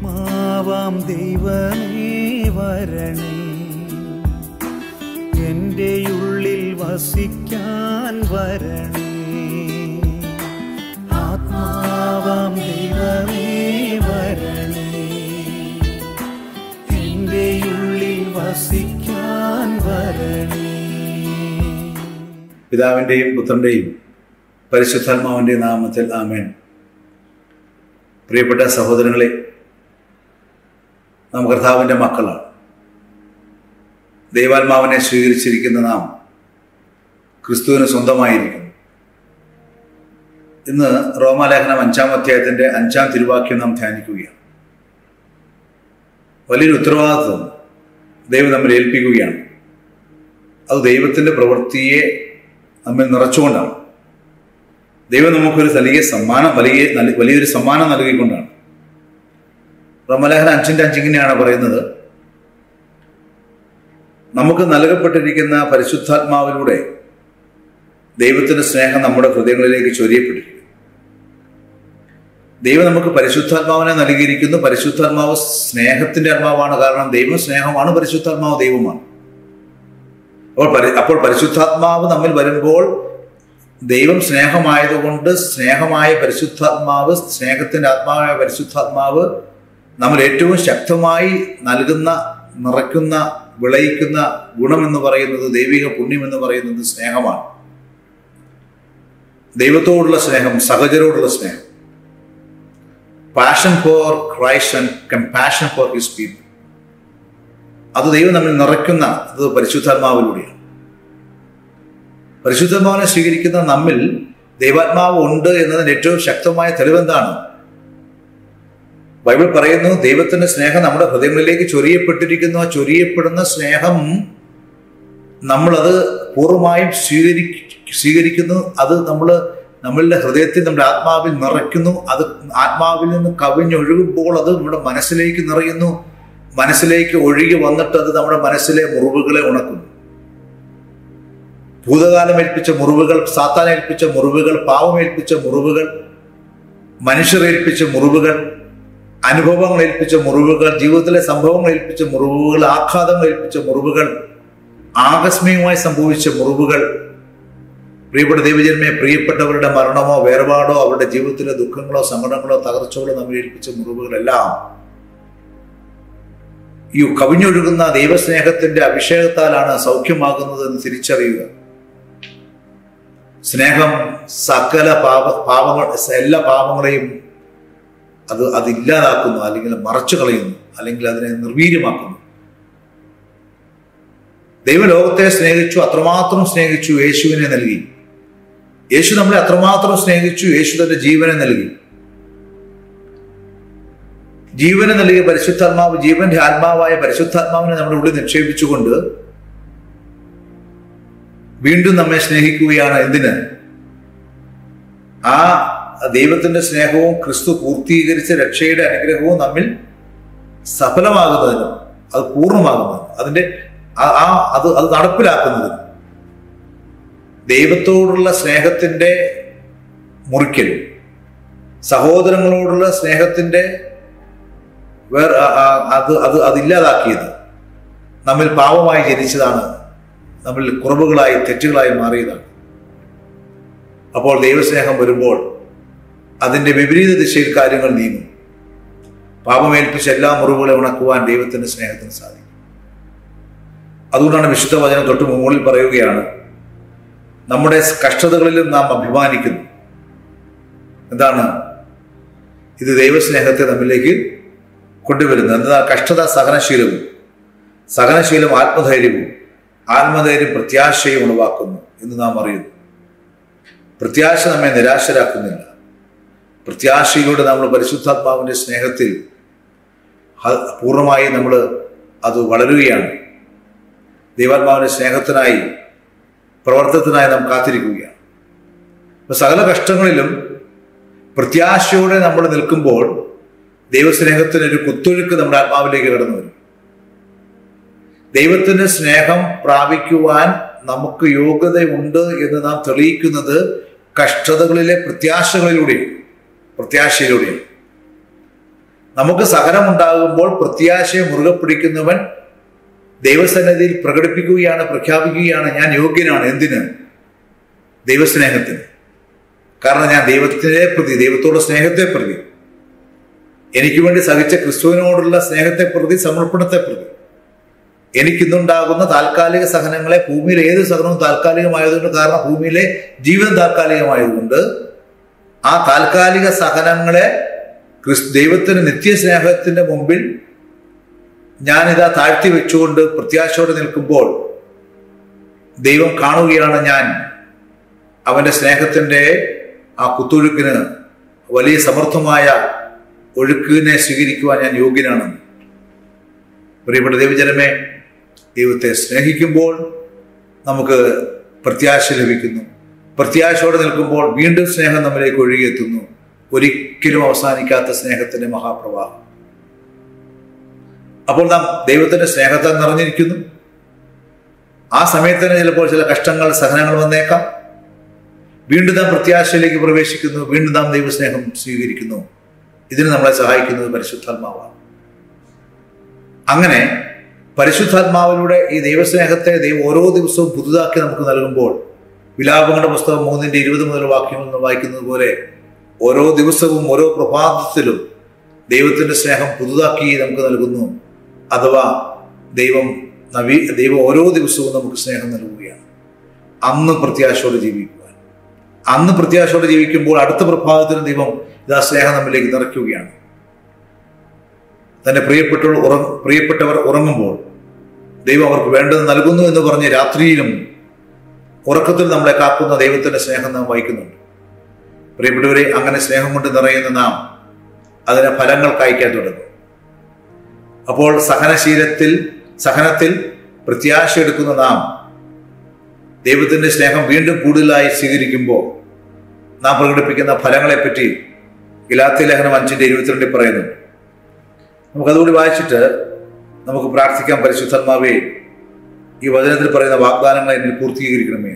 ആത്മാവാം ദൈവമേ വരണേ എൻ്റെ ഉള്ളിൽ വസിക്കാൻ വരണേ ആത്മാവാം ദൈവമേ വരണേ എൻ്റെ ഉള്ളിൽ വസിക്കാൻ വരണേ പിതാവിൻ്റെയും പുത്രൻ്റെയും പരിശുദ്ധാത്മാവിൻ്റെ നാമത്തിൽ ആമേൻ പ്രിയപ്പെട്ട സഹോദരങ്ങളെ നാം കർത്താവിൻ്റെ മക്കളാണ് ദൈവാത്മാവിനെ സ്വീകരിച്ചിരിക്കുന്ന നാം ക്രിസ്തുവിന് സ്വന്തമായിരിക്കുന്നു ഇന്ന് റോമാലേഖനം അഞ്ചാം അധ്യായത്തിൻ്റെ അഞ്ചാം തിരുവാക്യം നാം ധ്യാനിക്കുകയാണ് വലിയൊരു ഉത്തരവാദിത്വം ദൈവം നമ്മിൽ ഏൽപ്പിക്കുകയാണ് അത് ദൈവത്തിൻ്റെ പ്രവൃത്തിയെ നമ്മിൽ നിറച്ചുകൊണ്ടാണ് ദൈവം നമുക്കൊരു വലിയ സമ്മാനം വലിയ നൽ- വലിയൊരു സമ്മാനം നൽകിക്കൊണ്ടാണ് റമലേഖന അഞ്ചിൻ്റെ അഞ്ചിങ്ങനെയാണ് പറയുന്നത് നമുക്ക് നൽകപ്പെട്ടിരിക്കുന്ന പരിശുദ്ധാത്മാവിലൂടെ ദൈവത്തിൻ്റെ സ്നേഹം നമ്മുടെ ഹൃദയങ്ങളിലേക്ക് ചൊരിയപ്പെട്ടിരിക്കുന്നു ദൈവം നമുക്ക് പരിശുദ്ധാത്മാവിനെ നൽകിയിരിക്കുന്നു പരിശുദ്ധാത്മാവ് സ്നേഹത്തിന്റെ ആത്മാവാണ് കാരണം ദൈവം സ്നേഹമാണ് പരിശുദ്ധാത്മാവ് ദൈവമാണ് അപ്പോൾ പരി- അപ്പോൾ പരിശുദ്ധാത്മാവ് നമ്മിൽ വരുമ്പോൾ ദൈവം സ്നേഹമായതുകൊണ്ട് സ്നേഹമായ പരിശുദ്ധാത്മാവ് സ്നേഹത്തിന്റെ ആത്മാവായ പരിശുദ്ധാത്മാവ് നമ്മൾ ഏറ്റവും ശക്തമായി നൽകുന്ന നിറയ്ക്കുന്ന വിളയിക്കുന്ന ഗുണമെന്ന് പറയുന്നത് ദൈവിക പുണ്യം എന്ന് പറയുന്നത് സ്നേഹമാണ് ദൈവത്തോടുള്ള സ്നേഹം സഹജരോടുള്ള സ്നേഹം passion for Christ and compassion for his people അത് ദൈവം നമ്മിൽ നിറയ്ക്കുന്ന അത് പരിശുദ്ധാത്മാവിലൂടെയാണ് പരിശുദ്ധാത്മാവിനെ സ്വീകരിക്കുന്ന നമ്മിൽ ദൈവാത്മാവ് ഉണ്ട് എന്നതിന് ഏറ്റവും ശക്തമായ തെളിവെന്താണ് ബൈബിൾ പറയുന്നു ദൈവത്തിന്റെ സ്നേഹം നമ്മുടെ ഹൃദയങ്ങളിലേക്ക് ചൊരിയപ്പെട്ടിരിക്കുന്നു ആ ചൊരിയപ്പെടുന്ന സ്നേഹം നമ്മളത് പൂർണ്ണമായും സ്വീകരി സ്വീകരിക്കുന്നു അത് നമ്മൾ നമ്മളുടെ ഹൃദയത്തിൽ നമ്മുടെ ആത്മാവിൽ നിറയ്ക്കുന്നു അത് ആത്മാവിൽ നിന്ന് കവിഞ്ഞൊഴുകുമ്പോൾ അത് നമ്മുടെ മനസ്സിലേക്ക് നിറയുന്നു മനസ്സിലേക്ക് ഒഴുകി വന്നിട്ട് അത് നമ്മുടെ മനസ്സിലെ മുറിവുകളെ ഉണക്കുന്നു ഭൂതകാലം ഏൽപ്പിച്ച മുറിവുകൾ സാത്താൻ ഏൽപ്പിച്ച മുറിവുകൾ പാവമേൽപ്പിച്ച മുറിവുകൾ മനുഷ്യർ ഏൽപ്പിച്ച മുറിവുകൾ അനുഭവങ്ങൾ ഏൽപ്പിച്ച മുറിവുകൾ ജീവിതത്തിലെ സംഭവങ്ങൾ ഏൽപ്പിച്ച മുറിവുകൾ ആഘാതങ്ങൾ ഏൽപ്പിച്ച മുറിവുകൾ ആകസ്മികമായി സംഭവിച്ച മുറിവുകൾ പ്രിയപ്പെട്ട ദൈവജന്മെ പ്രിയപ്പെട്ടവരുടെ മരണമോ വേർപാടോ അവരുടെ ജീവിതത്തിലെ ദുഃഖങ്ങളോ സങ്കടങ്ങളോ തകർച്ചകളോ നമ്മെ ഏൽപ്പിച്ച മുറിവുകളെല്ലാം ഈ കവിഞ്ഞൊഴുകുന്ന ദൈവസ്നേഹത്തിന്റെ അഭിഷേകത്താലാണ് സൗഖ്യമാകുന്നത് എന്ന് തിരിച്ചറിയുക സ്നേഹം സകല പാപ പാപങ്ങൾ എല്ലാ പാപങ്ങളെയും അത് അതില്ലാതാക്കുന്നു അല്ലെങ്കിൽ മറച്ചു കളയുന്നു അല്ലെങ്കിൽ അതിനെ നിർവീര്യമാക്കുന്നു ദൈവലോകത്തെ സ്നേഹിച്ചു അത്രമാത്രം സ്നേഹിച്ചു യേശുവിനെ നൽകി യേശു നമ്മളെ അത്രമാത്രം സ്നേഹിച്ചു യേശു തന്റെ ജീവനെ നൽകി ജീവനെ നൽകിയ പരിശുദ്ധാത്മാവ് ജീവന്റെ ആത്മാവായ പരിശുദ്ധാത്മാവിനെ നമ്മുടെ ഉള്ളിൽ നിക്ഷേപിച്ചുകൊണ്ട് വീണ്ടും നമ്മെ സ്നേഹിക്കുകയാണ് എന്തിന് ആ ദൈവത്തിന്റെ സ്നേഹവും ക്രിസ്തു പൂർത്തീകരിച്ച രക്ഷയുടെ അനുഗ്രഹവും നമ്മിൽ സഫലമാകുന്നതിനും അത് പൂർണ്ണമാകുന്നതിനും അതിന്റെ ആ- ആ അത് അത് നടപ്പിലാക്കുന്നതിനും ദൈവത്തോടുള്ള സ്നേഹത്തിന്റെ മുറിക്കലും സഹോദരങ്ങളോടുള്ള സ്നേഹത്തിന്റെ വേറെ ആ- ആ- അത് അത് അതില്ലാതാക്കിയത് നമ്മിൽ പാപമായി ജനിച്ചതാണ് നമ്മിൽ കുറവുകളായി തെറ്റുകളായി മാറിയതാണ് അപ്പോൾ ദൈവസ്നേഹം വരുമ്പോൾ അതിന്റെ വിപരീത ദിശയിൽ കാര്യങ്ങൾ നീങ്ങും പാപമേൽപ്പിച്ച എല്ലാ മുറിവുകളെ ഉണക്കുവാൻ ദൈവത്തിന്റെ സ്നേഹത്തിന് സാധിക്കും അതുകൊണ്ടാണ് വിശുദ്ധ വചനം തൊട്ട് മുകളിൽ പറയുകയാണ് നമ്മുടെ കഷ്ടതകളിലും നാം അഭിമാനിക്കുന്നു എന്താണ് ഇത് ദൈവസ്നേഹത്തെ നമ്മിലേക്ക് കൊണ്ടുവരുന്നത് എന്താ കഷ്ടത സഹനശീലവും സഹനശീലം ആത്മധൈര്യവും ആത്മധൈര്യം പ്രത്യാശയും ഉളവാക്കുന്നു എന്ന് നാം അറിയുന്നു പ്രത്യാശ നമ്മെ നിരാശരാക്കുന്നില്ല പ്രത്യാശയിലൂടെ നമ്മൾ പരിശുദ്ധാത്മാവിന്റെ സ്നേഹത്തിൽ ഹ- പൂർണ്ണമായി നമ്മൾ അത് വളരുകയാണ് ദൈവാത്മാവിന്റെ സ്നേഹത്തിനായി പ്രവർത്തനത്തിനായി നാം കാത്തിരിക്കുകയാണ് അപ്പൊ സകല കഷ്ടങ്ങളിലും പ്രത്യാശയോടെ നമ്മൾ നിൽക്കുമ്പോൾ ദൈവസ്നേഹത്തിന് ഒരു കുത്തൊഴുക്ക് നമ്മുടെ ആത്മാവിലേക്ക് കടന്നു വരും ദൈവത്തിന്റെ സ്നേഹം പ്രാപിക്കുവാൻ നമുക്ക് യോഗ്യതയുണ്ട് എന്ന് നാം തെളിയിക്കുന്നത് കഷ്ടതകളിലെ പ്രത്യാശകളിലൂടെയും പ്രത്യാശയിലൂടെയും നമുക്ക് സഹനമുണ്ടാകുമ്പോൾ പ്രത്യാശയെ മുറുകെ പിടിക്കുന്നവൻ ദൈവസന്നിധിയിൽ പ്രകടിപ്പിക്കുകയാണ് പ്രഖ്യാപിക്കുകയാണ് ഞാൻ യോഗ്യനാണ് എന്തിന് ദൈവസ്നേഹത്തിന് കാരണം ഞാൻ ദൈവത്തിനെ പ്രതി ദൈവത്തോട് സ്നേഹത്തെ പ്രതി എനിക്ക് വേണ്ടി സഹിച്ച ക്രിസ്തുവിനോടുള്ള സ്നേഹത്തെ പ്രതി സമർപ്പണത്തെ പ്രതി എനിക്കിന്നുണ്ടാകുന്ന താൽക്കാലിക സഹനങ്ങളെ ഭൂമിയിൽ ഏത് സഹനവും താൽക്കാലികമായതുകൊണ്ട് കാരണം ഭൂമിയിലെ ജീവിതം താൽക്കാലികമായതുകൊണ്ട് ആ താൽക്കാലിക സഹനങ്ങളെ ക്രിസ് ദൈവത്തിന് നിത്യസ്നേഹത്തിന്റെ മുമ്പിൽ ഞാനിതാ താഴ്ത്തി വെച്ചുകൊണ്ട് പ്രത്യാശയോടെ നിൽക്കുമ്പോൾ ദൈവം കാണുകയാണ് ഞാൻ അവന്റെ സ്നേഹത്തിന്റെ ആ കുത്തൊഴുക്കിന് വലിയ സമർത്ഥമായ ഒഴുക്കിനെ സ്വീകരിക്കുവാൻ ഞാൻ യോഗ്യനാണെന്ന് പ്രിയപ്പെട്ട ദൈവജനമേ ദൈവത്തെ സ്നേഹിക്കുമ്പോൾ നമുക്ക് പ്രത്യാശ ലഭിക്കുന്നു പ്രത്യാശയോടെ നിൽക്കുമ്പോൾ വീണ്ടും സ്നേഹം നമ്മിലേക്ക് ഒഴുകിയെത്തുന്നു ഒരിക്കലും അവസാനിക്കാത്ത സ്നേഹത്തിന്റെ മഹാപ്രവാഹം അപ്പോൾ നാം ദൈവത്തിന്റെ സ്നേഹത്താൽ നിറഞ്ഞിരിക്കുന്നു ആ സമയത്ത് തന്നെ ചിലപ്പോൾ ചില കഷ്ടങ്ങൾ സഹനങ്ങൾ വന്നേക്കാം വീണ്ടും നാം പ്രത്യാശയിലേക്ക് പ്രവേശിക്കുന്നു വീണ്ടും നാം ദൈവസ്നേഹം സ്വീകരിക്കുന്നു ഇതിന് നമ്മളെ സഹായിക്കുന്നത് പരിശുദ്ധാത്മാവാണ് അങ്ങനെ പരിശുദ്ധാത്മാവിലൂടെ ഈ ദൈവസ്നേഹത്തെ ദൈവം ഓരോ ദിവസവും പുതുതാക്കി നമുക്ക് നൽകുമ്പോൾ വിലാപങ്ങളുടെ പുസ്തകം മൂന്നിന്റെ ഇരുപത് മുതൽ വാക്യങ്ങൾ നമ്മൾ വായിക്കുന്നത് പോലെ ഓരോ ദിവസവും ഓരോ പ്രഭാതത്തിലും ദൈവത്തിന്റെ സ്നേഹം പുതുതാക്കി നമുക്ക് നൽകുന്നു അഥവാ ദൈവം നവീ ദൈവം ഓരോ ദിവസവും നമുക്ക് സ്നേഹം നൽകുകയാണ് അന്ന് പ്രത്യാശയോടെ ജീവിക്കുവാൻ അന്ന് പ്രത്യാശയോടെ ജീവിക്കുമ്പോൾ അടുത്ത പ്രഭാതത്തിന് ദൈവം ഇതാ സ്നേഹം നമ്മിലേക്ക് നിറയ്ക്കുകയാണ് തന്റെ പ്രിയപ്പെട്ടവർ ഉറ പ്രിയപ്പെട്ടവർ ഉറങ്ങുമ്പോൾ ദൈവം അവർക്ക് വേണ്ടത് നൽകുന്നു എന്ന് പറഞ്ഞ് രാത്രിയിലും ഉറക്കത്തിൽ നമ്മളെ കാക്കുന്ന ദൈവത്തിന്റെ സ്നേഹം നാം വഹിക്കുന്നുണ്ട് പ്രിയപ്പെട്ടവരെ അങ്ങനെ സ്നേഹം കൊണ്ട് നിറയുന്ന നാം അതിന് ഫലങ്ങൾ കായ്ക്കാൻ തുടങ്ങും അപ്പോൾ സഹനശീലത്തിൽ സഹനത്തിൽ പ്രത്യാശ എടുക്കുന്ന നാം ദൈവത്തിന്റെ സ്നേഹം വീണ്ടും കൂടുതലായി സ്വീകരിക്കുമ്പോൾ നാം പ്രകടിപ്പിക്കുന്ന ഫലങ്ങളെപ്പറ്റി ഗിലാത്തി ലേഖനം അഞ്ചിന്റെ ഇരുപത്തിരണ്ടിൽ പറയുന്നുണ്ട് നമുക്കതുകൂടി വായിച്ചിട്ട് നമുക്ക് പ്രാർത്ഥിക്കാൻ പരിശുദ്ധന്മാവേ ഈ വചനത്തിൽ പറയുന്ന വാഗ്ദാനങ്ങൾ എന്നിൽ പൂർത്തീകരിക്കണമേ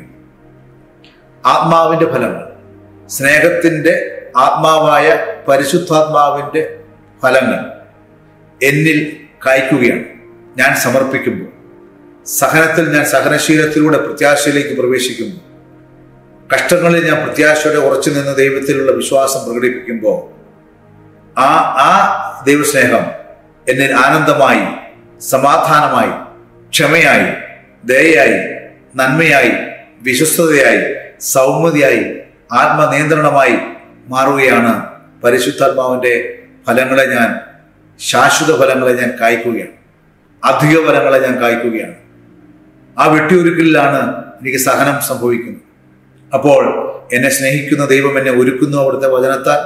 ആത്മാവിന്റെ ഫലങ്ങൾ സ്നേഹത്തിന്റെ ആത്മാവായ പരിശുദ്ധാത്മാവിന്റെ ഫലങ്ങൾ എന്നിൽ കായ്ക്കുകയാണ് ഞാൻ സമർപ്പിക്കുമ്പോൾ സഹനത്തിൽ ഞാൻ സഹനശീലത്തിലൂടെ പ്രത്യാശയിലേക്ക് പ്രവേശിക്കുമ്പോൾ കഷ്ടങ്ങളിൽ ഞാൻ പ്രത്യാശയോടെ ഉറച്ചു നിന്ന് ദൈവത്തിലുള്ള വിശ്വാസം പ്രകടിപ്പിക്കുമ്പോൾ ആ ആ ദൈവസ്നേഹം എന്നിൽ ആനന്ദമായി സമാധാനമായി ക്ഷമയായി ദയയായി നന്മയായി വിശ്വസ്തതയായി സൗമ്യതയായി ആത്മനിയന്ത്രണമായി മാറുകയാണ് പരിശുദ്ധാത്മാവിന്റെ ഫലങ്ങളെ ഞാൻ ശാശ്വത ഫലങ്ങളെ ഞാൻ കായ്ക്കുകയാണ് അധിക ഫലങ്ങളെ ഞാൻ കായ്ക്കുകയാണ് ആ വെട്ടിയൊരുക്കലിലാണ് എനിക്ക് സഹനം സംഭവിക്കുന്നത് അപ്പോൾ എന്നെ സ്നേഹിക്കുന്ന ദൈവം എന്നെ ഒരുക്കുന്നു അവിടുത്തെ വചനത്താൽ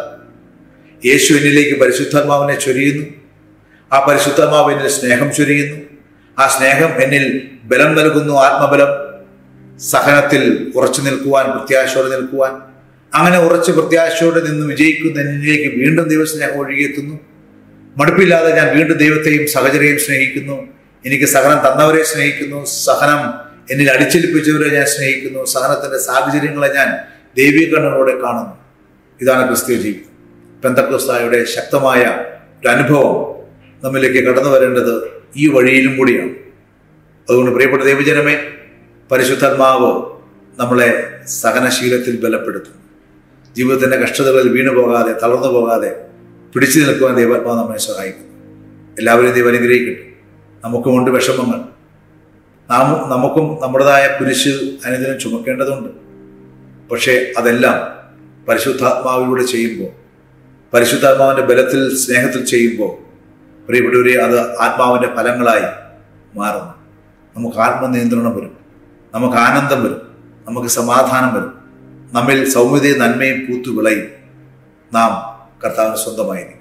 യേശു എന്നിലേക്ക് പരിശുദ്ധാത്മാവിനെ ചൊരിയുന്നു ആ പരിശുദ്ധാത്മാവ് എന്നിൽ സ്നേഹം ചൊരിയുന്നു ആ സ്നേഹം എന്നിൽ ബലം നൽകുന്നു ആത്മബലം സഹനത്തിൽ ഉറച്ചു നിൽക്കുവാൻ പ്രത്യാശയോടെ നിൽക്കുവാൻ അങ്ങനെ ഉറച്ച് പ്രത്യാശയോടെ നിന്ന് വിജയിക്കുന്ന എന്നിലേക്ക് വീണ്ടും ദൈവസ്നേഹം ഒഴുകിയെത്തുന്നു മടുപ്പില്ലാതെ ഞാൻ വീണ്ടും ദൈവത്തെയും സഹചരെയും സ്നേഹിക്കുന്നു എനിക്ക് സഹനം തന്നവരെ സ്നേഹിക്കുന്നു സഹനം എന്നിൽ അടിച്ചേൽപ്പിച്ചവരെ ഞാൻ സ്നേഹിക്കുന്നു സഹനത്തിന്റെ സാഹചര്യങ്ങളെ ഞാൻ ദൈവീക കണ്ണുകളോടെ കാണുന്നു ഇതാണ് ക്രിസ്തീയ ജീവിതം പെന്തക്രിസ്തായുടെ ശക്തമായ ഒരു അനുഭവം നമ്മിലേക്ക് കടന്നു വരേണ്ടത് ഈ വഴിയിലും കൂടിയാണ് അതുകൊണ്ട് പ്രിയപ്പെട്ട ദൈവജനമേ പരിശുദ്ധാത്മാവ് നമ്മളെ സഹനശീലത്തിൽ ബലപ്പെടുത്തുന്നു ജീവിതത്തിന്റെ കഷ്ടതകളിൽ വീണു പോകാതെ തളർന്നു പോകാതെ പിടിച്ചു നിൽക്കുവാൻ ദൈവാത്മാവ് നമ്മെ സഹായിക്കുന്നു എല്ലാവരെയും ദൈവം അനുഗ്രഹിക്കട്ടെ നമുക്കുമുണ്ട് വിഷമങ്ങൾ നാം നമുക്കും നമ്മുടേതായ കുരിശ് അനുദിനം ചുമക്കേണ്ടതുണ്ട് പക്ഷേ അതെല്ലാം പരിശുദ്ധാത്മാവിലൂടെ ചെയ്യുമ്പോൾ പരിശുദ്ധാത്മാവിന്റെ ബലത്തിൽ സ്നേഹത്തിൽ ചെയ്യുമ്പോൾ പ്രിയപ്പെട്ടവരെ അത് ആത്മാവിന്റെ ഫലങ്ങളായി മാറുന്നു നമുക്ക് ആത്മനിയന്ത്രണം വരും നമുക്ക് ആനന്ദം വരും നമുക്ക് സമാധാനം വരും നമ്മിൽ സൗമ്യതയും നന്മയും പൂത്തു വിളയും നാം കർത്താവിന് സ്വന്തമായിരിക്കും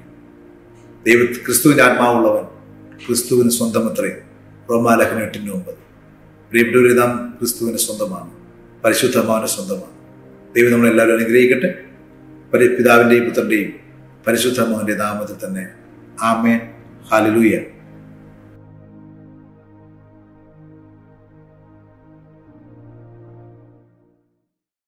ദൈവ ക്രിസ്തുവിൻ്റെ ആത്മാവുള്ളവൻ ക്രിസ്തുവിന് സ്വന്തമത്രയും റോമാലഹന എട്ടിന് ഒമ്പത് പ്രിയപ്പെട്ടവരെ നാം ക്രിസ്തുവിന് സ്വന്തമാണ് പരിശുദ്ധമാവിന് സ്വന്തമാണ് ദൈവം നമ്മളെല്ലാവരും അനുഗ്രഹിക്കട്ടെ പരി പിതാവിൻ്റെയും പുത്രൻ്റെയും പരിശുദ്ധമാവിൻ്റെ നാമത്തിൽ തന്നെ ആമേൻ ഹാലലൂയ